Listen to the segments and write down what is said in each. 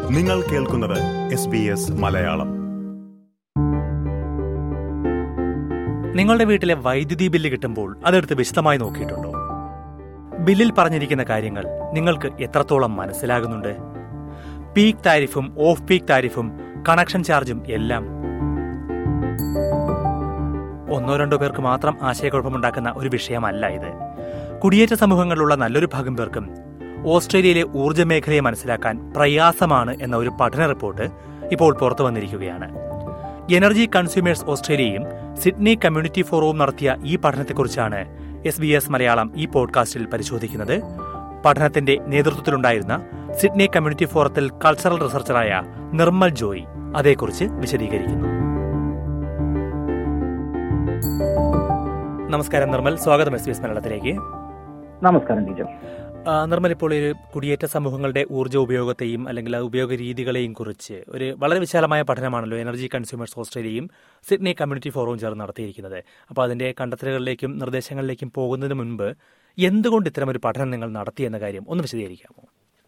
നിങ്ങൾ കേൾക്കുന്നത് S B S Malayalam നിങ്ങളുടെ വീട്ടിലെ വൈദ്യുതി ബില്ല് കിട്ടുമ്പോൾ അതെടുത്ത് വിശദമായി നോക്കിയിട്ടുണ്ടോ ബില്ലിൽ പറഞ്ഞിരിക്കുന്ന കാര്യങ്ങൾ നിങ്ങൾക്ക് എത്രത്തോളം മനസ്സിലാകുന്നുണ്ട് പീക്ക് താരിഫും ഓഫ് പീക്ക് താരിഫും കണക്ഷൻ ചാർജും എല്ലാം ഒന്നോ രണ്ടോ പേർക്ക് മാത്രം ആശയക്കുഴപ്പമുണ്ടാക്കുന്ന ഒരു വിഷയമല്ല ഇത് കുടിയേറ്റ സമൂഹങ്ങളിലുള്ള നല്ലൊരു ഭാഗം പേർക്കും ഓസ്ട്രേലിയയിലെ ഊർജ്ജ മേഖലയെ മനസ്സിലാക്കാൻ പ്രയാസമാണ് എന്ന ഒരു പഠന റിപ്പോർട്ട് ഇപ്പോൾ പുറത്തു വന്നിരിക്കുകയാണ് എനർജി കൺസ്യൂമേഴ്സ് ഓസ്ട്രേലിയയും സിഡ്നി കമ്മ്യൂണിറ്റി ഫോറവും നടത്തിയ ഈ പഠനത്തെക്കുറിച്ചാണ് എസ് ബി എസ് മലയാളം ഈ പോഡ്കാസ്റ്റിൽ പരിശോധിക്കുന്നത് പഠനത്തിന്റെ നേതൃത്വത്തിലുണ്ടായിരുന്ന സിഡ്നി കമ്മ്യൂണിറ്റി ഫോറത്തിൽ കൾച്ചറൽ റിസർച്ചറായ നിർമ്മൽ ജോയി അതേക്കുറിച്ച് വിശദീകരിക്കുന്നു നമസ്കാരം നിർമ്മൽ സ്വാഗതം എസ് ബി എസ് മലയാളത്തിലേക്ക് നമസ്കാരം ടീച്ചർ ആ, നിർമ്മൽ ഇപ്പോൾ ഒരു കുടിയേറ്റ സമൂഹങ്ങളുടെ ഊർജ്ജ ഉപയോഗത്തെയും അല്ലെങ്കിൽ ആ ഉപയോഗ രീതികളെയും കുറിച്ച് ഒരു വളരെ വിശാലമായ പഠനമാണല്ലോ എനർജി കൺസ്യൂമേഴ്സ് ഓസ്ട്രേലിയയും സിഡ്നി കമ്മ്യൂണിറ്റി ഫോറവും ചേർന്ന് നടത്തിയിരിക്കുന്നത് അപ്പോൾ അതിന്റെ കണ്ടെത്തലുകളിലേക്കും നിർദ്ദേശങ്ങളിലേക്കും പോകുന്നതിന് മുൻപ് എന്തുകൊണ്ട് ഇത്തരമൊരു പഠനം നിങ്ങൾ നടത്തി എന്ന കാര്യം ഒന്ന് വിശദീകരിക്കാമോ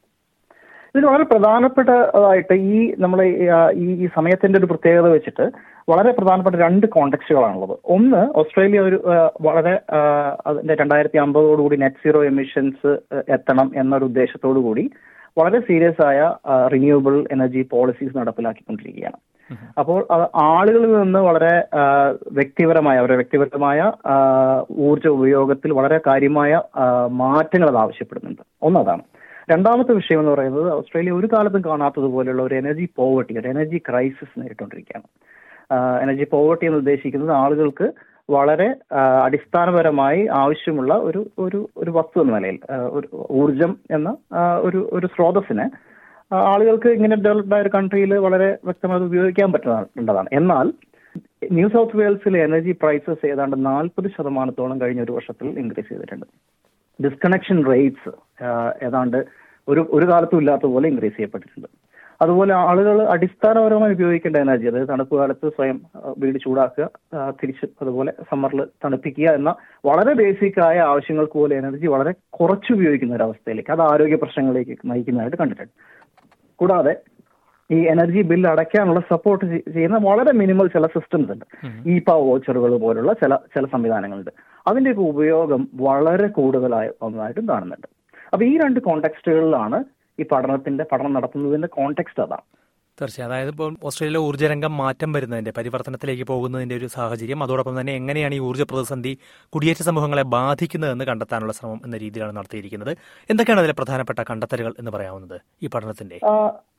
ഇതിൽ വളരെ പ്രധാനപ്പെട്ടതായിട്ട് ഈ നമ്മളെ ഈ ഈ സമയത്തിന്റെ ഒരു പ്രത്യേകത വെച്ചിട്ട് വളരെ പ്രധാനപ്പെട്ട രണ്ട് കോണ്ടെക്സ്റ്റുകളാണുള്ളത് ഒന്ന് ഓസ്ട്രേലിയ ഒരു ആ, വളരെ ആ, അതിന്റെ രണ്ടായിരത്തി അമ്പതോടുകൂടി നെറ്റ് സീറോ എമിഷൻസ് എത്തണം എന്നൊരു ഉദ്ദേശത്തോടു കൂടി വളരെ സീരിയസ് ആയ റിന്യൂവബിൾ എനർജി പോളിസീസ് നടപ്പിലാക്കിക്കൊണ്ടിരിക്കുകയാണ് അപ്പോൾ അത് ആളുകളിൽ നിന്ന് വളരെ ആ, വ്യക്തിപരമായ അവരുടെ വ്യക്തിപരമായ ആ, ഊർജ്ജ ഉപയോഗത്തിൽ വളരെ കാര്യമായ ആ, മാറ്റങ്ങൾ അത് ആവശ്യപ്പെടുന്നുണ്ട് ഒന്നതാണ് രണ്ടാമത്തെ വിഷയം എന്ന് പറയുന്നത് ഓസ്ട്രേലിയ ഒരു കാലത്തും കാണാത്തതുപോലെയുള്ള ഒരു എനർജി പോവർട്ടി ഒരു എനർജി ക്രൈസിസ് നേരിട്ടുകൊണ്ടിരിക്കുകയാണ് എനർജി പോവർട്ടി എന്ന് ഉദ്ദേശിക്കുന്നത് ആളുകൾക്ക് വളരെ ആ, അടിസ്ഥാനപരമായി ആവശ്യമുള്ള ഒരു ഒരു ഒരു വസ്തു എന്ന നിലയിൽ ആ, ഒരു ഊർജം എന്ന ആ, ഒരു ഒരു സ്രോതസ്സിനെ ആ, ആളുകൾക്ക് ഇങ്ങനെ ഡെവലപ്ഡ് ആയ ഒരു കൺട്രിയിൽ വളരെ വ്യക്തമായി ഉപയോഗിക്കാൻ പറ്റുന്നതാണ് എന്നാൽ ന്യൂ സൗത്ത് വെയിൽസിലെ എനർജി പ്രൈസസ് ഏതാണ്ട് നാൽപ്പത് ശതമാനത്തോളം കഴിഞ്ഞ ഒരു വർഷത്തിൽ ഇൻക്രീസ് ചെയ്തിട്ടുണ്ട് ഡിസ്കണക്ഷൻ റേറ്റ്സ് ഏതാണ്ട് ഒരു ഒരു കാലത്തും ഇല്ലാത്ത പോലെ ഇൻക്രീസ് ചെയ്യപ്പെട്ടിട്ടുണ്ട് അതുപോലെ ആളുകൾ അടിസ്ഥാനപരമായി ഉപയോഗിക്കേണ്ട എനർജി അതായത് തണുപ്പ് കാലത്ത് സ്വയം ആ, വീട് ചൂടാക്കുക ആ, തിരിച്ച് അതുപോലെ സമ്മറിൽ തണുപ്പിക്കുക എന്ന വളരെ ബേസിക് ആയ ആവശ്യങ്ങൾക്ക് പോലെ എനർജി വളരെ കുറച്ച് ഉപയോഗിക്കുന്ന ഒരു അവസ്ഥയിലേക്ക് അത് ആരോഗ്യ പ്രശ്നങ്ങളിലേക്ക് നയിക്കുന്നതായിട്ട് കണ്ടിട്ടുണ്ട് കൂടാതെ ഈ എനർജി ബില്ല് അടയ്ക്കാനുള്ള സപ്പോർട്ട് ചെയ്യുന്ന വളരെ മിനിമൽ ചില സിസ്റ്റംസ് ഉണ്ട് ഈ പ വോച്ചറുകൾ പോലുള്ള ചില ചില സംവിധാനങ്ങളുണ്ട് അതിന്റെയൊക്കെ ഉപയോഗം വളരെ കൂടുതലായി ഒന്നായിട്ടും കാണുന്നുണ്ട് അപ്പൊ ഈ രണ്ട് കോണ്ടെക്സ്റ്റുകളിലാണ് ഈ പഠനത്തിന്റെ പഠനം നടത്തുന്നതിന്റെ കോണ്ടെക്സ്റ്റ് അതാണ് തീർച്ചയായും അതായത് ഇപ്പോൾ ഓസ്ട്രേലിയയിലെ ഊർജ്ജരംഗം മാറ്റം വരുന്നതിന്റെ പരിവർത്തനത്തിലേക്ക് പോകുന്നതിന്റെ ഒരു സാഹചര്യം അതോടൊപ്പം തന്നെ എങ്ങനെയാണ് ഈ ഊർജ്ജ പ്രതിസന്ധി കുടിയേറ്റ സമൂഹങ്ങളെ ബാധിക്കുന്നതെന്ന് കണ്ടെത്താനുള്ള ശ്രമം എന്ന രീതിയിലാണ് നടത്തിയിരിക്കുന്നത് എന്തൊക്കെയാണ് അതിലെ പ്രധാനപ്പെട്ട കണ്ടെത്തലുകൾ എന്ന് പറയാവുന്നത് ഈ പഠനത്തിന്റെ ആ,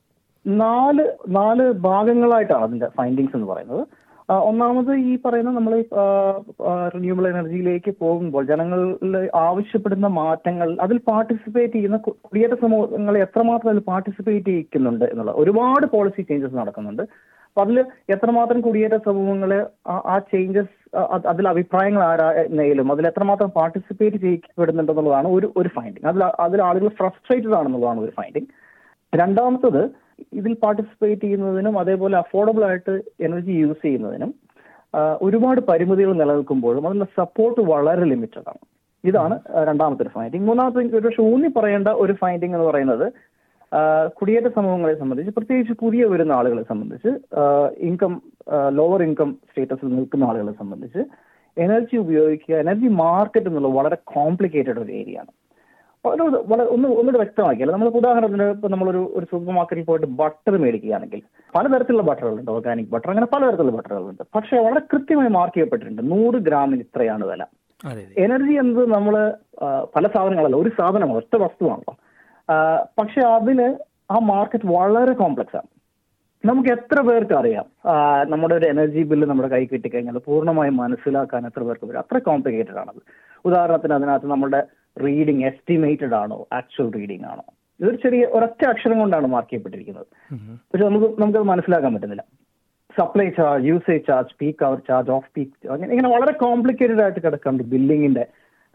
നാല് നാല് ഭാഗങ്ങളായിട്ടാണ് അതിന്റെ ഫൈൻഡിങ്സ് എന്ന് പറയുന്നത് ആ, ഒന്നാമത് ഈ പറയുന്ന നമ്മൾ റിന്യൂവബിൾ എനർജിയിലേക്ക് പോകുമ്പോൾ ജനങ്ങളിൽ ആവശ്യപ്പെടുന്ന മാറ്റങ്ങൾ അതിൽ പാർട്ടിസിപ്പേറ്റ് ചെയ്യുന്ന കു- കുടിയേറ്റ സമൂഹങ്ങളെ എത്രമാത്രം അതിൽ പാർട്ടിസിപ്പേറ്റ് ചെയ്യിക്കുന്നുണ്ട് എന്നുള്ള ഒരുപാട് പോളിസി ചേഞ്ചസ് നടക്കുന്നുണ്ട് അപ്പൊ അതിൽ എത്രമാത്രം കുടിയേറ്റ സമൂഹങ്ങളെ ആ- ആ ചേഞ്ചസ് അതിൽ അഭിപ്രായങ്ങൾ ആരായാലും അതിൽ എത്രമാത്രം പാർട്ടിസിപ്പേറ്റ് ചെയ്യപ്പെടുന്നുണ്ടെന്നുള്ളതാണ് ഒരു ഒരു ഫൈൻഡിങ് അതിൽ അതിൽ ആളുകൾ ഫ്രസ്ട്രേറ്റഡ് ആണെന്നുള്ളതാണ് ഒരു ഫൈൻഡിങ് രണ്ടാമത്തത് ഇതിൽ പാർട്ടിസിപ്പേറ്റ് ചെയ്യുന്നതിനും അതേപോലെ അഫോർഡബിൾ ആയിട്ട് എനർജി യൂസ് ചെയ്യുന്നതിനും ആ, ഒരുപാട് പരിമിതികൾ നിലനിൽക്കുമ്പോഴും അതിന്റെ സപ്പോർട്ട് വളരെ ലിമിറ്റഡ് ആണ് ഇതാണ് ആ, രണ്ടാമത്തെ ഒരു ഫൈൻഡിങ് മൂന്നാമത്തെ എനിക്ക് ഒരു പക്ഷേ ഊന്നി പറയേണ്ട ഒരു ഫൈൻഡിങ് എന്ന് പറയുന്നത് ആ, കുടിയേറ്റ സമൂഹങ്ങളെ സംബന്ധിച്ച് പ്രത്യേകിച്ച് പുതിയ വരുന്ന ആളുകളെ സംബന്ധിച്ച് ഇൻകം ലോവർ ഇൻകം സ്റ്റേറ്റസിൽ നിൽക്കുന്ന ആളുകളെ സംബന്ധിച്ച് എനർജി ഉപയോഗിക്കുക എനർജി മാർക്കറ്റ് എന്നുള്ളത് വളരെ കോംപ്ലിക്കേറ്റഡ് ഒരു ഏരിയ ആണ് വളരെ വളരെ ഒന്ന് ഒന്നുകൂടെ വ്യക്തമാക്കിയാൽ നമ്മൾ ഉദാഹരണത്തിന് ഇപ്പൊ നമ്മളൊരു ഒരു സൂപ്പർ മാർക്കറ്റിൽ പോയിട്ട് ബട്ടർ മേടിക്കുകയാണെങ്കിൽ പലതരത്തിലുള്ള ബട്ടറുകളുണ്ട് ഓർഗാനിക് ബട്ടർ അങ്ങനെ പലതരത്തിലുള്ള ബട്ടറുകളുണ്ട് പക്ഷേ വളരെ കൃത്യമായി മാർക്ക് ചെയ്യപ്പെട്ടിട്ടുണ്ട് നൂറ് ഗ്രാമിന് ഇത്രയാണ് വില അതെ അതെ എനർജി എന്നത് നമ്മൾ പല സാധനങ്ങളല്ല ഒരു സാധനമാണ് ഒറ്റ വസ്തുവാണല്ലോ ആ, പക്ഷെ അതിന് ആ മാർക്കറ്റ് വളരെ കോംപ്ലക്സ് ആണ് നമുക്ക് എത്ര പേർക്ക് അറിയാം ആ, നമ്മുടെ ഒരു എനർജി ബില്ല് നമ്മുടെ കൈ കിട്ടിക്കഴിഞ്ഞാൽ പൂർണ്ണമായും മനസ്സിലാക്കാൻ എത്ര പേർക്ക് വരും അത്ര കോംപ്ലിക്കേറ്റഡ് ആണത് ഉദാഹരണത്തിന് അതിനകത്ത് നമ്മുടെ റീഡിംഗ് എസ്റ്റിമേറ്റഡ് ആണോ ആക്ച്വൽ റീഡിംഗ് ആണോ ഇതൊരു ചെറിയ ഒരൊറ്റ അക്ഷരം കൊണ്ടാണ് മാർക്ക് ചെയ്യപ്പെട്ടിരിക്കുന്നത് പക്ഷെ നമുക്ക് നമുക്കത് മനസ്സിലാക്കാൻ പറ്റുന്നില്ല supply charge usage charge peak hour charge off peak അങ്ങനെ ഇങ്ങനെ വളരെ കോംപ്ലിക്കേറ്റഡ് ആയിട്ട് കിടക്കുന്നുണ്ട് ബില്ലിങ്ങിന്റെ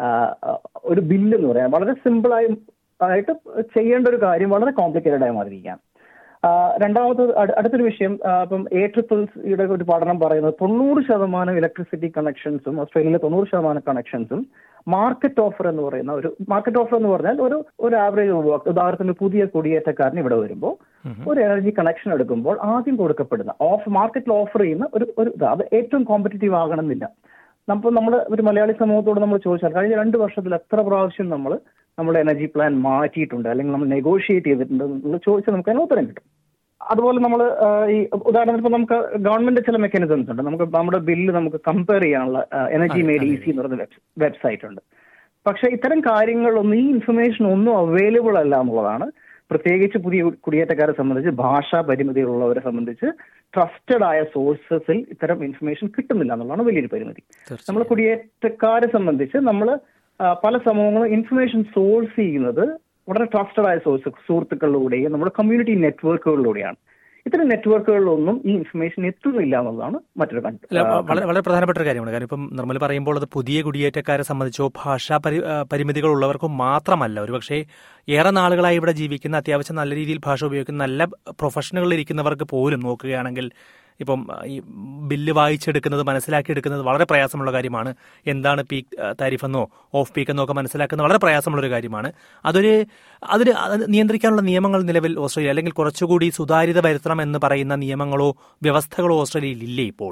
ഒരു ബില്ല് എന്ന് പറയാം വളരെ സിമ്പിളായി ആയിട്ട് ചെയ്യേണ്ട ഒരു കാര്യം വളരെ കോംപ്ലിക്കേറ്റഡ് ആയി മാറിയിരിക്കുകയാണ് ആ, രണ്ടാമത് അട്- അടുത്തൊരു വിഷയം ആ, ഇപ്പം എ ട്രിപ്പിൾസിയുടെ ഒരു പഠനം പറയുന്നത് തൊണ്ണൂറ് ശതമാനം ഇലക്ട്രിസിറ്റി കണക്ഷൻസും ഓസ്ട്രേലിയയിലെ തൊണ്ണൂറ് ശതമാനം കണക്ഷൻസും മാർക്കറ്റ് ഓഫർ എന്ന് പറയുന്ന ഒരു മാർക്കറ്റ് ഓഫർ എന്ന് പറഞ്ഞാൽ ഒരു ഒരു ആവറേജ് ഉപഭോക്തൃ ഉദാഹരണത്തിന് പുതിയ കുടിയേറ്റക്കാരൻ ഇവിടെ വരുമ്പോൾ ഒരു എനർജി കണക്ഷൻ എടുക്കുമ്പോൾ ആദ്യം കൊടുക്കപ്പെടുന്ന ഓഫ് മാർക്കറ്റിൽ ഓഫർ ചെയ്യുന്ന ഒരു ഒരു ഇത് അത് ഏറ്റവും കോമ്പറ്റീറ്റീവ് ആകണമെന്നില്ല നമ്മൾ നമ്മൾ ഒരു മലയാളി സമൂഹത്തോട് നമ്മൾ ചോദിച്ചാൽ കഴിഞ്ഞ രണ്ട് വർഷത്തിൽ എത്ര പ്രാവശ്യം നമ്മൾ നമ്മുടെ എനർജി പ്ലാൻ മാറ്റിയിട്ടുണ്ട് അല്ലെങ്കിൽ നമ്മൾ നെഗോഷിയേറ്റ് ചെയ്തിട്ടുണ്ട് എന്ന് ചോദിച്ചാൽ നമുക്ക് അതിന് ഉത്തരം കിട്ടും അതുപോലെ നമ്മൾ ഈ ഉദാഹരണത്തിന് ഇപ്പൊ നമുക്ക് ഗവൺമെന്റ് ചില മെക്കാനിസംസ് ഉണ്ട് നമുക്ക് നമ്മുടെ ബില്ല് നമുക്ക് കമ്പയർ ചെയ്യാനുള്ള എനർജി മെയ്ഡ് ഈസി എന്ന് പറയുന്ന വെബ്സൈറ്റ് ഉണ്ട് പക്ഷെ ഇത്തരം കാര്യങ്ങളൊന്നും ഈ ഇൻഫർമേഷൻ ഒന്നും അവൈലബിൾ അല്ല എന്നുള്ളതാണ് പ്രത്യേകിച്ച് പുതിയ കുടിയേറ്റക്കാരെ സംബന്ധിച്ച് ഭാഷാ പരിമിതികളുള്ളവരെ സംബന്ധിച്ച് ട്രസ്റ്റഡ് ആയ സോഴ്സസിൽ ഇത്തരം ഇൻഫർമേഷൻ കിട്ടുന്നില്ല എന്നുള്ളതാണ് വലിയൊരു പരിമിതി നമ്മൾ കുടിയേറ്റക്കാരെ സംബന്ധിച്ച് നമ്മൾ പല സമൂഹങ്ങളും ഇൻഫർമേഷൻ സോഴ്സ് ചെയ്യുന്നത് വളരെ ട്രസ്റ്റഡ് ആയ സോഴ്സ് സുഹൃത്തുക്കളിലൂടെയും നമ്മുടെ കമ്മ്യൂണിറ്റി നെറ്റ്വർക്കുകളിലൂടെയാണ് ഇത്തരം നെറ്റ്വർക്കുകളിലൊന്നും ഈ ഇൻഫർമേഷൻ എത്തുന്നില്ല എന്നുള്ളതാണ് മറ്റൊരു കണ്ട് അല്ല, വളരെ വളരെ പ്രധാനപ്പെട്ട ഒരു കാര്യമാണ് കാരണം ഇപ്പം നിർമ്മൽ പറയുമ്പോൾ അത് പുതിയ കുടിയേറ്റക്കാരെ സംബന്ധിച്ചോ ഭാഷാ പരി ആ, പരിമിതികൾ ഉള്ളവർക്കും മാത്രമല്ല ഒരുപക്ഷെ ഏറെ നാളുകളായി ഇവിടെ ജീവിക്കുന്ന അത്യാവശ്യം നല്ല രീതിയിൽ ഭാഷ ഉപയോഗിക്കുന്ന നല്ല പ്രൊഫഷനുകളിൽ ഇരിക്കുന്നവർക്ക് പോലും നോക്കുകയാണെങ്കിൽ ഇപ്പം ആ, ഈ ബില്ല് വായിച്ചെടുക്കുന്നത് മനസ്സിലാക്കിയെടുക്കുന്നത് വളരെ പ്രയാസമുള്ള കാര്യമാണ് എന്താണ് പീക്ക് താരിഫ് എന്നോ ഓഫ് പീക്ക് എന്നോ ഒക്കെ മനസ്സിലാക്കുന്നത് വളരെ പ്രയാസമുള്ള ഒരു കാര്യമാണ് അതൊരു അതിന് അത് നിയന്ത്രിക്കാനുള്ള നിയമങ്ങൾ നിലവിൽ ഓസ്ട്രേലിയ അല്ലെങ്കിൽ കുറച്ചുകൂടി സുതാര്യത വരുത്തണം എന്ന് പറയുന്ന നിയമങ്ങളോ വ്യവസ്ഥകളോ ഓസ്ട്രേലിയയിൽ ഇല്ലേ ഇപ്പോൾ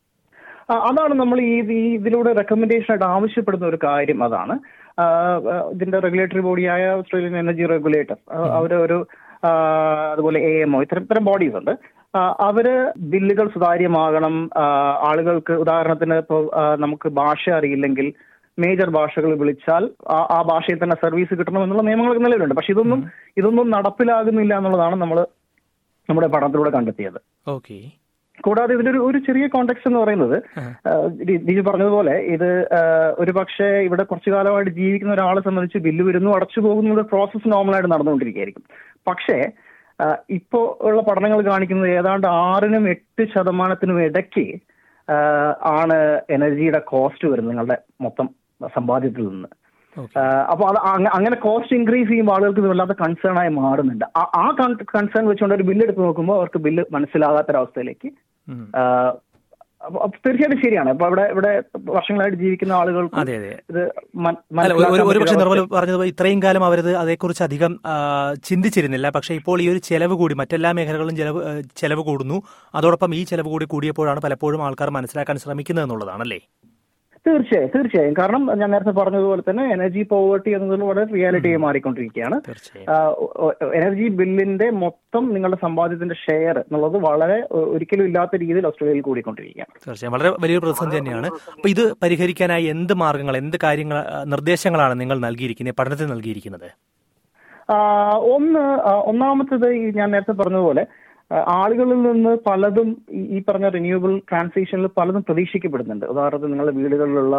ആ, അതാണ് നമ്മൾ ഈ ഈ ഇതിലൂടെ റെക്കമെൻഡേഷൻ ആയിട്ട് ആവശ്യപ്പെടുന്ന ഒരു കാര്യം അതാണ് ആ, ആ, ഇതിന്റെ റെഗുലേറ്ററി ബോഡിയായ ഓസ്ട്രേലിയൻ എനർജി റെഗുലേറ്റർ അവര് ഒരു ആ, അതുപോലെ എ എം ഒ ഇത്തരം ഇത്തരം ബോഡീസ് ഉണ്ട് ആ, അവര് ബില്ലുകൾ സുതാര്യമാകണം ആ, ആളുകൾക്ക് ഉദാഹരണത്തിന് ഇപ്പോൾ നമുക്ക് ഭാഷ അറിയില്ലെങ്കിൽ മേജർ ഭാഷകൾ വിളിച്ചാൽ ആ- ആ ഭാഷയിൽ തന്നെ സർവീസ് കിട്ടണം എന്നുള്ള നിയമങ്ങളൊക്കെ നിലവിലുണ്ട് പക്ഷെ ഇതൊന്നും ഇതൊന്നും നടപ്പിലാകുന്നില്ല എന്നുള്ളതാണ് നമ്മൾ നമ്മുടെ പഠനത്തിലൂടെ കണ്ടെത്തിയത് ഓക്കെ കൂടാതെ ഇതിലൊരു ഒരു ചെറിയ കോണ്ടെക്സ്റ്റ് എന്ന് പറയുന്നത് ദിജു പറഞ്ഞതുപോലെ ഇത് ഒരു പക്ഷേ ഇവിടെ കുറച്ചു കാലമായിട്ട് ജീവിക്കുന്ന ഒരാളെ സംബന്ധിച്ച് ബില്ല് വരുന്നു അടച്ചു പോകുന്ന ഒരു പ്രോസസ്സ് നോർമലായിട്ട് നടന്നുകൊണ്ടിരിക്കുകയായിരിക്കും പക്ഷേ ആ, ഇപ്പോ ഉള്ള പഠനങ്ങൾ കാണിക്കുന്നത് ഏതാണ്ട് ആറിനും എട്ട് ശതമാനത്തിനും ഇടയ്ക്ക് ആ, ആണ് എനർജിയുടെ കോസ്റ്റ് വരുന്നത് നിങ്ങളുടെ മൊത്തം സമ്പാദ്യത്തിൽ നിന്ന് അപ്പോൾ അത് അങ്ങ- അങ്ങനെ കോസ്റ്റ് ഇൻക്രീസ് ചെയ്യുമ്പോൾ ആളുകൾക്ക് ഇത് വല്ലാത്ത കൺസേൺ ആയി മാറുന്നുണ്ട് ആ- ആ കൺസേൺ വെച്ചുകൊണ്ട് ഒരു ബില്ല് എടുത്ത് നോക്കുമ്പോൾ അവർക്ക് ബില്ല് മനസ്സിലാകാത്തൊരവസ്ഥയിലേക്ക് ആ, അപ്പൊ അപ്പൊ തീർച്ചയായിട്ടും ശരിയാണ് അപ്പൊ ഇവിടെ ഇവിടെ വർഷങ്ങളായിട്ട് ജീവിക്കുന്ന ആളുകൾക്ക് അതെ അതെ ഇത് മൻ- അല്ല ഒരു- ഒരു മനസ്സിലാക്കാൻ ഒരു പക്ഷെ പറ്റിയ നിർമ്മൽ പറഞ്ഞത് ഇത്രയും കാലം അവരത് അതേക്കുറിച്ച് അധികം ആ, ചിന്തിച്ചിരുന്നില്ല പക്ഷേ ഇപ്പോൾ ഈ ഒരു ചെലവ് കൂടി മറ്റെല്ലാ മേഖലകളിലും ചെലവ് ആ, ചെലവ് കൂടുന്നു അതോടൊപ്പം ഈ ചെലവ് കൂടി കൂടിയപ്പോഴാണ് പലപ്പോഴും ആൾക്കാർ മനസ്സിലാക്കാൻ ശ്രമിക്കുന്നത് എന്നുള്ളതാണല്ലേ തീർച്ചയായും തീർച്ചയായും കാരണം ഞാൻ നേരത്തെ പറഞ്ഞതുപോലെ തന്നെ എനർജി പോവേർട്ടി എന്നത് വളരെ റിയാലിറ്റി ആയി മാറിക്കൊണ്ടിരിക്കുകയാണ് തീർച്ചയായും ആ, ഒ- ഒ- എനർജി ബില്ലിന്റെ മൊത്തം നിങ്ങളുടെ സമ്പാദ്യത്തിന്റെ ഷെയർ എന്നുള്ളത് വളരെ ഒ- ഒരിക്കലും ഇല്ലാത്ത രീതിയിൽ ഓസ്ട്രേലിയയിൽ കൂടിക്കൊണ്ടിരിക്കുകയാണ് തീർച്ചയായും വളരെ വലിയൊരു പ്രതിസന്ധി തന്നെയാണ് അപ്പൊ ഇത് പരിഹരിക്കാനായി എന്ത് മാർഗങ്ങൾ എന്ത് കാര്യങ്ങൾ ആ, നിർദ്ദേശങ്ങളാണ് നിങ്ങൾ നൽകിയിരിക്കുന്നത് പഠനത്തിൽ നൽകിയിരിക്കുന്നത് ആ, ഒന്ന് ആ, ഒന്നാമത്തത് ഈ ഞാൻ നേരത്തെ പറഞ്ഞതുപോലെ ആ, ആളുകളിൽ നിന്ന് പലതും ഈ- ഈ പറഞ്ഞ റിന്യൂവബിൾ ട്രാൻസിഷനിൽ പലതും പ്രതീക്ഷിക്കപ്പെടുന്നുണ്ട് ഉദാഹരണത്തിന് നിങ്ങളുടെ വീടുകളിലുള്ള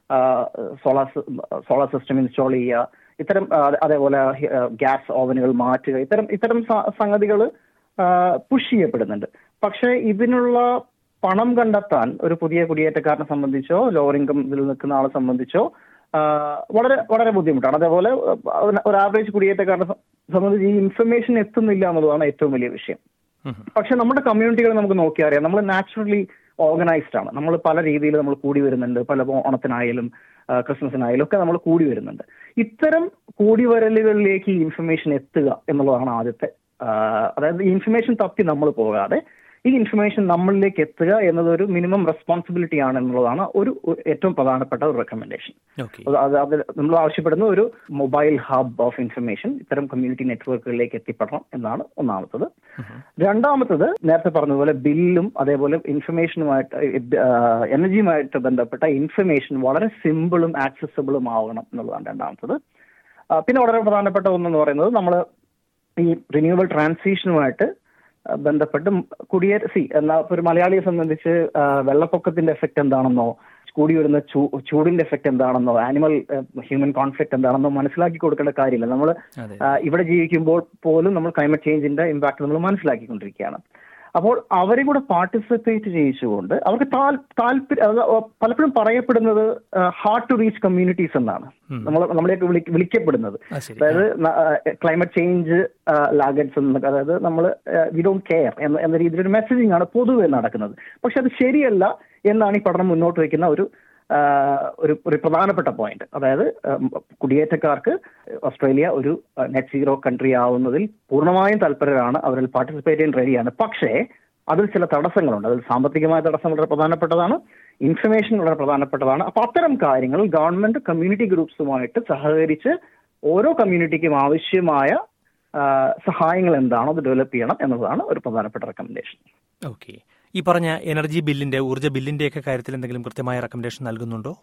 സോളാർ സോളാർ സിസ്റ്റം ഇൻസ്റ്റാൾ ചെയ്യുക ഇത്തരം ആ, അതേപോലെ ഗ്യാസ് ഓവനുകൾ മാറ്റുക ഇത്തരം ഇത്തരം സംഗതികൾ പുഷ് ചെയ്യപ്പെടുന്നുണ്ട് പക്ഷേ ഇതിനുള്ള പണം കണ്ടെത്താൻ ഒരു പുതിയ കുടിയേറ്റക്കാരനെ സംബന്ധിച്ചോ ലോവർ ഇൻകം ഇതിൽ നിൽക്കുന്ന ആളെ സംബന്ധിച്ചോ ആ, വളരെ വളരെ ബുദ്ധിമുട്ടാണ് അതേപോലെ ആ, ഒരു ആവറേജ് കുടിയേറ്റക്കാരനെ സം- സംബന്ധിച്ച് ഈ ഇൻഫർമേഷൻ എത്തുന്നില്ല എന്നുള്ളതാണ് ഏറ്റവും വലിയ വിഷയം ഉം. പക്ഷെ നമ്മുടെ കമ്മ്യൂണിറ്റികൾ നമുക്ക് നോക്കിയാൽ അറിയാം നമ്മൾ നാച്ചുറലി ഓർഗനൈസ്ഡ് ആണ് നമ്മൾ പല രീതിയിൽ നമ്മൾ കൂടി വരുന്നുണ്ട് പല ഓണത്തിനായാലും ആ, ക്രിസ്മസിനായാലും ഒക്കെ നമ്മൾ കൂടി വരുന്നുണ്ട് ഇത്തരം കൂടിവരലുകളിലേക്ക് ഈ ഇൻഫർമേഷൻ എത്തുക എന്നുള്ളതാണ് ആദ്യത്തെ ആ, അതായത് ഈ ഇൻഫർമേഷൻ തപ്പി നമ്മൾ പോകാതെ ഈ ഇൻഫർമേഷൻ നമ്മളിലേക്ക് എത്തുക എന്നത് ഒരു മിനിമം റെസ്പോൺസിബിലിറ്റി ആണ് എന്നുള്ളതാണ് ഒരു ഒരു ഏറ്റവും പ്രധാനപ്പെട്ട ഒരു റെക്കമെൻഡേഷൻ ഓക്കെ അത് അത് നമ്മൾ ആവശ്യപ്പെടുന്ന ഒരു മൊബൈൽ ഹബ് ഓഫ് ഇൻഫർമേഷൻ ഇത്തരം കമ്മ്യൂണിറ്റി നെറ്റ്വർക്കുകളിലേക്ക് എത്തിപ്പെടണം എന്നാണ് ഒന്നാമത്തത് രണ്ടാമത്തത് നേരത്തെ പറഞ്ഞതുപോലെ ബില്ലും അതേപോലെ ഇൻഫർമേഷനുമായിട്ട് എനർജിയുമായിട്ട് ബന്ധപ്പെട്ട ഇൻഫർമേഷൻ വളരെ സിമ്പിളും ആക്സസബിളും ആവണം എന്നുള്ളതാണ് രണ്ടാമത്തത് ആ, പിന്നെ വളരെ പ്രധാനപ്പെട്ട ഒന്നെന്ന് പറയുന്നത് നമ്മൾ ഈ റിന്യൂവബിൾ ട്രാൻസിഷനുമായിട്ട് ആ, ബന്ധപ്പെട്ട് കുടിയേ സി എന്നാ ഇപ്പൊ ഒരു മലയാളിയെ സംബന്ധിച്ച് ആ, വെള്ളപ്പൊക്കത്തിന്റെ എഫക്ട് എന്താണെന്നോ കൂടി വരുന്ന ചൂ- ചൂടിന്റെ എഫക്ട് എന്താണെന്നോ ആനിമൽ ഹ്യൂമൻ കോൺഫ്ലിക്ട് എന്താണെന്നോ മനസ്സിലാക്കി കൊടുക്കേണ്ട കാര്യമില്ല നമ്മൾ അതെ ഇവിടെ ജീവിക്കുമ്പോൾ പോലും നമ്മൾ ക്ലൈമറ്റ് ചേഞ്ചിന്റെ ഇമ്പാക്ട് നമ്മൾ മനസ്സിലാക്കിക്കൊണ്ടിരിക്കുകയാണ് അപ്പോൾ അവരെ കൂടെ പാർട്ടിസിപ്പേറ്റ് ചെയ്യിച്ചുകൊണ്ട് അവർക്ക് താല്പര്യം പലപ്പോഴും പറയപ്പെടുന്നത് ഹാർഡ് ടു റീച്ച് കമ്മ്യൂണിറ്റീസ് എന്നാണ് നമ്മൾ നമ്മളെയൊക്കെ വിളി വിളിക്കപ്പെടുന്നത് അത് ശരി അതായത് ക്ലൈമറ്റ് ചേഞ്ച് ലാഗറ്റ്സ് എന്നൊക്കെ അതായത് നമ്മൾ വി ഡോണ്ട് കെയർ എന്ന എന്ന രീതിയിൽ ഒരു മെസ്സേജിംഗ് ആണ് പൊതുവെ നടക്കുന്നത് പക്ഷെ അത് ശരിയല്ല എന്നാണ് ഈ പഠനം മുന്നോട്ട് വയ്ക്കുന്ന ഒരു ആ, ഒരു ഒരു പ്രധാനപ്പെട്ട പോയിന്റ് അതായത് ഉം, കുടിയേറ്റക്കാർക്ക് ഓസ്ട്രേലിയ ഒരു നെറ്റ് സീറോ കൺട്രി ആവുന്നതിൽ പൂർണ്ണമായും തൽപരരാണ് അവരിൽ പാർട്ടിസിപ്പേറ്റ് ചെയ്യാൻ റെഡിയാണ് പക്ഷേ അതിൽ ചില തടസ്സങ്ങളുണ്ട് അതിൽ സാമ്പത്തികമായ തടസ്സം വളരെ പ്രധാനപ്പെട്ടതാണ് ഇൻഫർമേഷൻ വളരെ പ്രധാനപ്പെട്ടതാണ് അപ്പൊ അത്തരം കാര്യങ്ങൾ ഗവൺമെന്റ് കമ്മ്യൂണിറ്റി ഗ്രൂപ്പ്സുമായിട്ട് സഹകരിച്ച് ഓരോ കമ്മ്യൂണിറ്റിക്കും ആവശ്യമായ ആ, സഹായങ്ങൾ എന്താണോ അത് ഡെവലപ്പ് ചെയ്യണം എന്നതാണ് ഒരു പ്രധാനപ്പെട്ട റെക്കമെൻഡേഷൻ ഓക്കെ ഈ പറഞ്ഞ എനർജി ബില്ലിന്റെ ഊർജ്ജ ബില്ലിന്റെ ഒക്കെ കാര്യത്തിൽ എന്തെങ്കിലും കൃത്യമായ റെക്കമെൻഡേഷൻ നൽകുന്നുണ്ടോ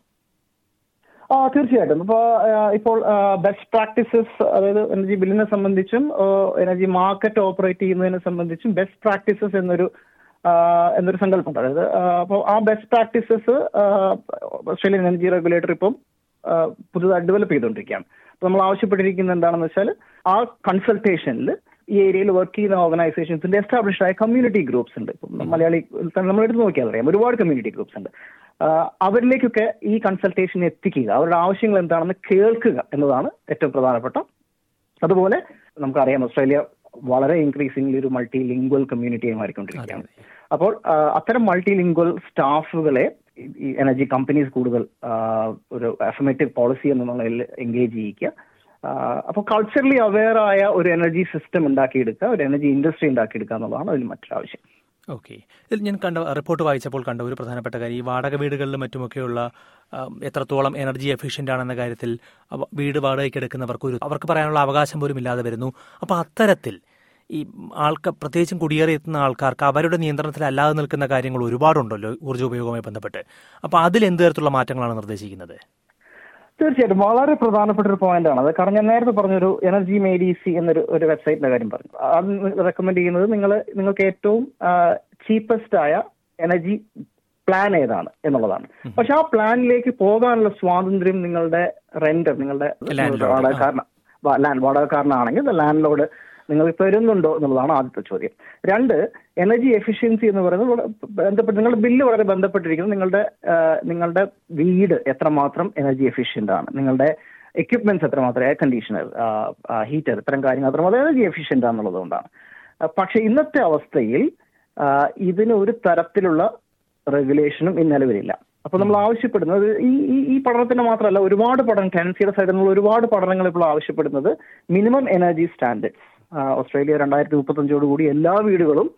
ആ തീർച്ചയായിട്ടും ഇപ്പോൾ ഇപ്പോൾ ബെസ്റ്റ് പ്രാക്ടീസസ് അതായത് എനർജി ബില്ലിനെ സംബന്ധിച്ചും എനർജി മാർക്കറ്റ് ഓപ്പറേറ്റ് ചെയ്യുന്നതിനെ സംബന്ധിച്ചും ബെസ്റ്റ് പ്രാക്ടീസസ് എന്നൊരു ആ, എന്നൊരു സങ്കല്പമുണ്ട് അതായത് അപ്പോൾ ആ best practices Australian energy regulator ഇപ്പം ആ, പുതുതായി ഡെവലപ്പ് ചെയ്തുകൊണ്ടിരിക്കുകയാണ് അപ്പോൾ നമ്മൾ ആവശ്യപ്പെട്ടിരിക്കുന്നത് എന്താണെന്ന് വെച്ചാൽ ആ കൺസൾട്ടേഷനിൽ ഈ ഏരിയയിൽ വർക്ക് ചെയ്യുന്ന ഓർഗനൈസേഷൻസിന്റെ എസ്റ്റാബ്ലിഷ്ഡ് ആയ കമ്മ്യൂണിറ്റി ഗ്രൂപ്പ്സ് ഉണ്ട് ഇപ്പം മലയാളി നമ്മൾ എടുത്ത് നോക്കിയാൽ അറിയാം ഒരുപാട് കമ്മ്യൂണിറ്റി ഗ്രൂപ്പ്സ് ഉണ്ട് ആ, അവരിലേക്കൊക്കെ ഈ കൺസൾട്ടേഷൻ എത്തിക്കുക അവരുടെ ആവശ്യങ്ങൾ എന്താണെന്ന് കേൾക്കുക എന്നതാണ് ഏറ്റവും പ്രധാനപ്പെട്ട അതുപോലെ നമുക്കറിയാം ഓസ്ട്രേലിയ വളരെ ഇൻക്രീസിംഗ്ലി ഒരു മൾട്ടി ലിംഗ്വൽ കമ്മ്യൂണിറ്റിയായി മാറിക്കൊണ്ടിരിക്കുകയാണ് അപ്പോൾ ആ, അത്തരം മൾട്ടി ലിംഗ്വൽ സ്റ്റാഫുകളെ ഈ- ഈ എനർജി കമ്പനീസ് കൂടുതൽ ആ, ഒരു അഫമേറ്റീവ് പോളിസി എന്നുള്ളതിൽ എൻഗേജ് ചെയ്യിക്കുക ആ, അപ്പോൾ കൾച്ചറലി അവെയർ ആയ ഒരു എനർജി സിസ്റ്റം ഉണ്ടാക്കിയെടുക്കുക ഒരു എനർജി ഇൻഡസ്ട്രി ഉണ്ടാക്കിയെടുക്കുക എന്നുള്ളതാണ് അതിൽ മറ്റൊരു ആവശ്യം ഓക്കെ ഇതിൽ ഞാൻ കണ്ട റിപ്പോർട്ട് വായിച്ചപ്പോൾ കണ്ട ഒരു പ്രധാനപ്പെട്ട കാര്യം ഈ വാടക വീടുകളിലും മറ്റുമൊക്കെയുള്ള ആ, എത്രത്തോളം എനർജി എഫിഷ്യന്റ് ആണെന്ന കാര്യത്തിൽ അവ- വീട് വാടകയ്ക്ക് എടുക്കുന്നവർക്ക് ഒരു അവർക്ക് പറയാനുള്ള അവകാശം പോലും ഇല്ലാതെ വരുന്നു അപ്പോൾ അത്തരത്തിൽ ഈ ആൾക്ക് പ്രത്യേകിച്ചും കുടിയേറി എത്തുന്ന ആൾക്കാർക്ക് അവരുടെ നിയന്ത്രണത്തിൽ അല്ലാതെ നിൽക്കുന്ന കാര്യങ്ങൾ ഒരുപാടുണ്ടല്ലോ ഊർജ്ജ ഉപയോഗവുമായി ബന്ധപ്പെട്ട് അപ്പോൾ അതിൽ എന്ത് തരത്തിലുള്ള മാറ്റങ്ങളാണ് നിർദ്ദേശിക്കുന്നത് തീർച്ചയായിട്ടും വളരെ പ്രധാനപ്പെട്ട ഒരു പോയിന്റ് ആണ് അത് കാരണം ഞാൻ നേരത്തെ പറഞ്ഞൊരു എനർജി മേഡിസി എന്നൊരു ഒരു വെബ്സൈറ്റിന്റെ കാര്യം പറഞ്ഞു അത് റെക്കമെൻഡ് ചെയ്യുന്നത് നിങ്ങൾ നിങ്ങൾക്ക് ഏറ്റവും ചീപ്പസ്റ്റ് ആയ എനർജി പ്ലാൻ ഏതാണ് എന്നുള്ളതാണ് പക്ഷെ ആ പ്ലാനിലേക്ക് പോകാനുള്ള സ്വാതന്ത്ര്യം നിങ്ങളുടെ റെന്റർ നിങ്ങളുടെ Landlord, വാടകക്കാരന ലാൻഡ് വാടകക്കാരനാണെങ്കിൽ ലാൻഡ് ലോഡ് നിങ്ങൾക്ക് തരുന്നുണ്ടോ എന്നുള്ളതാണ് ആദ്യത്തെ ചോദ്യം രണ്ട് എനർജി എഫിഷ്യൻസി എന്ന് പറയുന്നത് വളരെ ബന്ധപ്പെട്ട് നിങ്ങളുടെ ബില്ല് വളരെ ബന്ധപ്പെട്ടിരിക്കുന്നത് നിങ്ങളുടെ ആ, നിങ്ങളുടെ വീട് എത്രമാത്രം എനർജി എഫിഷ്യന്റ് ആണ് നിങ്ങളുടെ എക്യുപ്മെന്റ്സ് എത്രമാത്രം എയർ കണ്ടീഷണർ ഹീറ്റർ ഇത്തരം കാര്യങ്ങൾ എത്രമാത്രം എനർജി എഫിഷ്യന്റ് ആണെന്നുള്ളത് കൊണ്ടാണ് ആ, പക്ഷെ ഇന്നത്തെ അവസ്ഥയിൽ ആ, ഇതിന് ഒരു തരത്തിലുള്ള റെഗുലേഷനും ഇന്ന് നിലവിലില്ല അപ്പൊ നമ്മൾ ആവശ്യപ്പെടുന്നത് ഈ ഈ ഈ പഠനത്തിന് മാത്രമല്ല ഒരുപാട് പഠനം ടെൻസിയുടെ സൈഡിൽ നിന്നുള്ള ഒരുപാട് പഠനങ്ങൾ ഇപ്പോൾ ആവശ്യപ്പെടുന്നത് മിനിമം എനർജി സ്റ്റാൻഡേർഡ്സ് ഓസ്ട്രേലിയ രണ്ടായിരത്തി മുപ്പത്തഞ്ചോട് കൂടി എല്ലാ വീടുകളും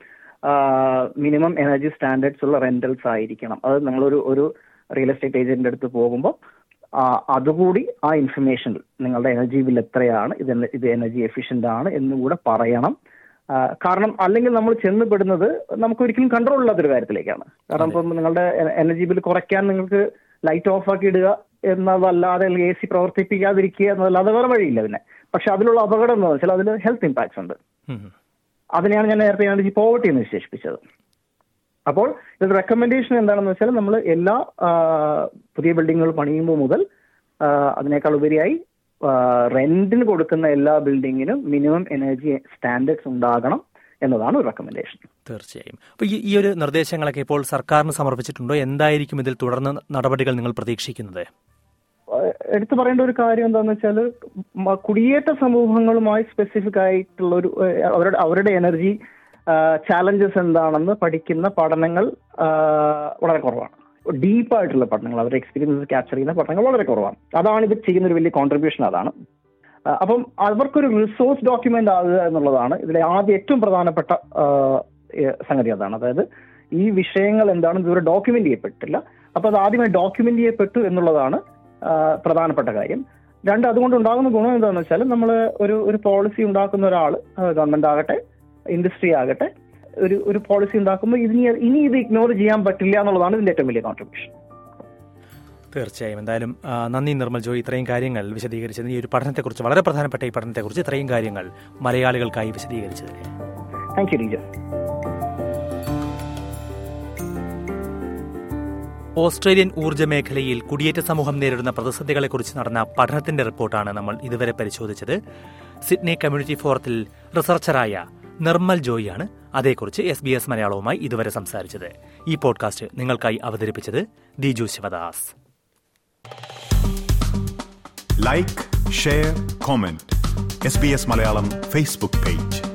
മിനിമം എനർജി സ്റ്റാൻഡേർഡ്സ് ഉള്ള റെന്റൽസ് ആയിരിക്കണം അത് നിങ്ങളൊരു ഒരു റിയൽ എസ്റ്റേറ്റ് ഏജന്റിന്റെ അടുത്ത് പോകുമ്പോൾ ആ, അതുകൂടി ആ ഇൻഫർമേഷൻ നിങ്ങളുടെ എനർജി ബിൽ എത്രയാണ് ഇത് എന- ഇത് എനർജി എഫിഷ്യന്റ് ആണ് എന്നുകൂടെ പറയണം ആ, കാരണം അല്ലെങ്കിൽ നമ്മൾ ചെന്നപ്പെടുന്നത് നമുക്ക് ഒരിക്കലും കൺട്രോൾ ഇല്ലാത്തൊരു കാര്യത്തിലേക്കാണ് കാരണം ഇപ്പം നിങ്ങളുടെ എനർജി ബിൽ കുറയ്ക്കാൻ നിങ്ങൾക്ക് ലൈറ്റ് ഓഫ് ആക്കി ഇടുക എന്നതല്ലാതെ അല്ലെങ്കിൽ എ സി പ്രവർത്തിപ്പിക്കാതിരിക്കുക എന്നതല്ലാതെ വേറെ വഴിയില്ല പിന്നെ പക്ഷെ അതിലുള്ള അപകടം എന്ന് വെച്ചാൽ അതിൽ ഹെൽത്ത് ഇമ്പാക്ട്സ് ഉണ്ട് ഉം. അതിനെയാണ് ഞാൻ നേരത്തെ എനർജി പോവർട്ടി എന്ന് വിശേഷിപ്പിച്ചത് അപ്പോൾ ഇതിന്റെ റെക്കമെൻഡേഷൻ എന്താണെന്ന് വെച്ചാൽ നമ്മൾ എല്ലാ ആ, പുതിയ ബിൽഡിങ്ങുകൾ പണിയുമ്പോൾ മുതൽ ആ, അതിനേക്കാൾ ഉപരിയായി റെന്റിന് കൊടുക്കുന്ന എല്ലാ ബിൽഡിങ്ങിനും മിനിമം എനർജി സ്റ്റാൻഡേർഡ്സ് ഉണ്ടാകണം എന്നതാണ് ഒരു റെക്കമെൻഡേഷൻ തീർച്ചയായും അപ്പോൾ ഈ ഈ ഒരു നിർദ്ദേശങ്ങളൊക്കെ ഇപ്പോൾ സർക്കാരിന് സമർപ്പിച്ചിട്ടുണ്ടോ എന്തായിരിക്കും ഇതിൽ തുടർന്ന് നടപടികൾ നിങ്ങൾ പ്രതീക്ഷിക്കുന്നത് എടുത്തു പറയേണ്ട ഒരു കാര്യം എന്താണെന്ന് വെച്ചാൽ കുടിയേറ്റ സമൂഹങ്ങളുമായി സ്പെസിഫിക് ആയിട്ടുള്ള ഒരു ഏഹ്, അവരുടെ അവരുടെ എനർജി ചാലഞ്ചസ് എന്താണെന്ന് പഠിക്കുന്ന പഠനങ്ങൾ ആ, വളരെ കുറവാണ് ഡീപ്പായിട്ടുള്ള പഠനങ്ങൾ അവരുടെ എക്സ്പീരിയൻസ് ക്യാപ്ചർ ചെയ്യുന്ന പഠനങ്ങൾ വളരെ കുറവാണ് അതാണ് ഇത് ചെയ്യുന്ന ഒരു വലിയ കോൺട്രിബ്യൂഷൻ അതാണ് ആ, അപ്പം അവർക്കൊരു റിസോഴ്സ് ഡോക്യുമെന്റ് ആകുക എന്നുള്ളതാണ് ഇതിലെ ആദ്യ ഏറ്റവും പ്രധാനപ്പെട്ട ആ, ഏഹ്, സംഗതി അതാണ് അതായത് ഈ വിഷയങ്ങൾ എന്താണെന്ന് ഇതുവരെ ഡോക്യുമെന്റ് ചെയ്യപ്പെട്ടില്ല അപ്പൊ അത് ആദ്യമായി ഡോക്യുമെന്റ് ചെയ്യപ്പെട്ടു എന്നുള്ളതാണ് ആ, പ്രധാനപ്പെട്ട കാര്യം രണ്ട് അതുകൊണ്ട് ഉണ്ടാകുന്ന ഗുണം എന്താണെന്ന് വെച്ചാൽ നമ്മൾ ഒരു ഒരു പോളിസി ഉണ്ടാക്കുന്ന ഒരാൾ ഗവൺമെന്റ് ആകട്ടെ ഇൻഡസ്ട്രി ആകട്ടെ ഒരു ഒരു പോളിസി ഉണ്ടാക്കുമ്പോൾ ഇനി ഇനി ഇത് ഇഗ്നോർ ചെയ്യാൻ പറ്റില്ല എന്നുള്ളതാണ് ഇതിന്റെ ഏറ്റവും വലിയ കോൺട്രിബ്യൂഷൻ തീർച്ചയായും എന്തായാലും ആ, നന്ദി നിർമ്മൽ ജോയി ഇത്രയും കാര്യങ്ങൾ വിശദീകരിച്ചത് ഈ ഒരു പഠനത്തെക്കുറിച്ച് വളരെ പ്രധാനപ്പെട്ട ഈ പഠനത്തെക്കുറിച്ച് ഇത്രയും കാര്യങ്ങൾ മലയാളികൾക്കായി വിശദീകരിച്ചതിന് താങ്ക് യു റീജ ഓസ്ട്രേലിയൻ ഊർജ്ജ മേഖലയിൽ കുടിയേറ്റ സമൂഹം നേരിടുന്ന പ്രതിസന്ധികളെക്കുറിച്ച് നടന്ന പഠനത്തിന്റെ റിപ്പോർട്ടാണ് നമ്മൾ ഇതുവരെ പരിശോധിച്ചത് സിഡ്നി കമ്മ്യൂണിറ്റി ഫോറത്തിൽ റിസർച്ചറായ നിർമ്മൽ ജോയിയാണ് അതേക്കുറിച്ച് എസ് ബി എസ് മലയാളവുമായി ഇതുവരെ സംസാരിച്ചത് ഈ പോഡ്കാസ്റ്റ് നിങ്ങൾക്കായി അവതരിപ്പിച്ചത് Diju Sivadas like share comment S B S Malayalam Facebook page